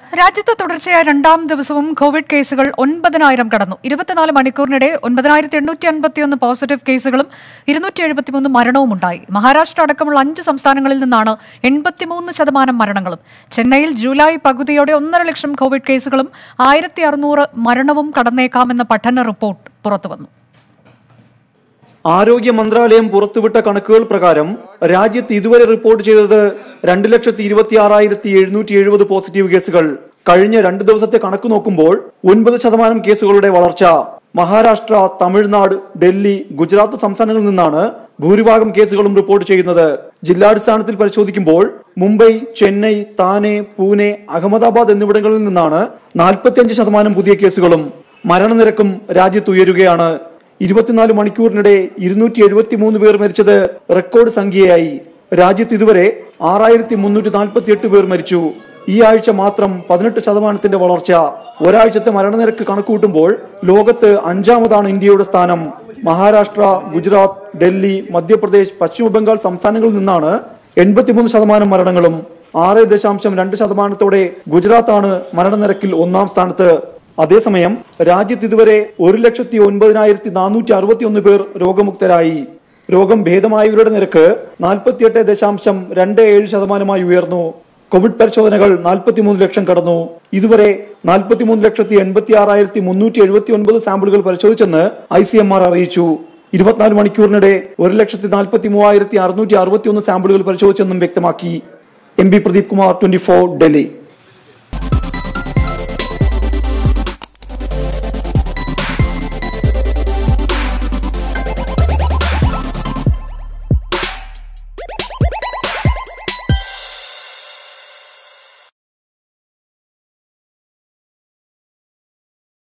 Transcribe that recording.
രാജ്യത്ത് തുടർച്ചയായ രണ്ടാം ദിവസവും കോവിഡ് കേസുകൾ ഒൻപതിനായിരം കടന്നു ഇരുപത്തിനാല് മണിക്കൂറിനിടെ ഒൻപതിനായിരത്തി എണ്ണൂറ്റി അൻപത്തിയൊന്ന് പോസിറ്റീവ് കേസുകളും ഇരുന്നൂറ്റി എഴുപത്തിമൂന്ന് മരണവും ഉണ്ടായി മഹാരാഷ്ട്ര അടക്കമുള്ള അഞ്ച് സംസ്ഥാനങ്ങളിൽ നിന്നാണ് എൺപത്തിമൂന്ന് ശതമാനം മരണങ്ങളും ചെന്നൈയിൽ ജൂലൈ പകുതിയോടെ ഒന്നര ലക്ഷം കോവിഡ് കേസുകളും ആയിരത്തി അറുന്നൂറ് മരണവും കടന്നേക്കാമെന്ന പഠന റിപ്പോർട്ട് പുറത്തുവന്നു ആരോഗ്യ മന്ത്രാലയം പുറത്തുവിട്ട കണക്കുകൾ പ്രകാരം രാജ്യത്ത് ഇതുവരെ റിപ്പോർട്ട് ചെയ്തത് രണ്ട് ലക്ഷത്തി ഇരുപത്തി ആറായിരത്തി എഴുന്നൂറ്റി എഴുപത് പോസിറ്റീവ് കേസുകൾ കഴിഞ്ഞ രണ്ട് ദിവസത്തെ കണക്ക് നോക്കുമ്പോൾ ഒൻപത് ശതമാനം കേസുകളുടെ വളർച്ച മഹാരാഷ്ട്ര തമിഴ്നാട് ഡൽഹി ഗുജറാത്ത് സംസ്ഥാനങ്ങളിൽ നിന്നാണ് ഭൂരിഭാഗം കേസുകളും റിപ്പോർട്ട് ചെയ്യുന്നത് ജില്ലാടിസ്ഥാനത്തിൽ പരിശോധിക്കുമ്പോൾ മുംബൈ ചെന്നൈ താനെ പൂനെ അഹമ്മദാബാദ് എന്നിവിടങ്ങളിൽ നിന്നാണ് നാൽപ്പത്തിയഞ്ച് ശതമാനം പുതിയ കേസുകളും മരണനിരക്കും രാജ്യത്ത് ഉയരുകയാണ് ഇരുപത്തിനാല് മണിക്കൂറിനിടെ ഇരുന്നൂറ്റി എഴുപത്തി മൂന്ന് പേർ മരിച്ചത് റെക്കോർഡ് സംഖ്യയായി രാജ്യത്ത് ഇതുവരെ ആറായിരത്തി മുന്നൂറ്റി നാൽപ്പത്തി എട്ട് പേർ മരിച്ചു ഈ ആഴ്ച മാത്രം പതിനെട്ട് ശതമാനത്തിന്റെ വളർച്ച ഒരാഴ്ചത്തെ മരണനിരക്ക് കണക്കുകൂട്ടുമ്പോൾ ലോകത്ത് അഞ്ചാമതാണ് ഇന്ത്യയുടെ സ്ഥാനം മഹാരാഷ്ട്ര ഗുജറാത്ത് ഡൽഹി മധ്യപ്രദേശ് പശ്ചിമ ബംഗാൾ സംസ്ഥാനങ്ങളിൽ നിന്നാണ് എൺപത്തിമൂന്ന് ശതമാനം മരണങ്ങളും ആറ് ദശാംശം രണ്ട് ശതമാനത്തോടെ ഗുജറാത്താണ് മരണനിരക്കിൽ ഒന്നാം സ്ഥാനത്ത് അതേസമയം രാജ്യത്ത് ഇതുവരെ ഒരു ലക്ഷത്തി ഒൻപതിനായിരത്തി നാനൂറ്റി അറുപത്തി ഒന്ന് പേർ രോഗമുക്തരായി രോഗം ഭേദമായവരുടെ നിരക്ക് നാൽപ്പത്തിയെട്ട് ദശാംശം രണ്ട് ഏഴ് ശതമാനമായി ഉയർന്നു കോവിഡ് പരിശോധനകൾ നാൽപ്പത്തിമൂന്ന് ലക്ഷം കടന്നു ഇതുവരെ നാൽപ്പത്തിമൂന്ന് ലക്ഷത്തി എൺപത്തി ആറായിരത്തി മുന്നൂറ്റി എഴുപത്തി ഒൻപത് സാമ്പിളുകൾ പരിശോധിച്ചെന്ന് ഐ സി എം ആർ അറിയിച്ചു ഇരുപത്തിനാല് മണിക്കൂറിനിടെ ഒരു ലക്ഷത്തി നാൽപ്പത്തി മൂവായിരത്തി അറുന്നൂറ്റി അറുപത്തി ഒന്ന് സാമ്പിളുകൾ പരിശോധിച്ചെന്നും വ്യക്തമാക്കി M P Pradeep Kumar twenty four Delhi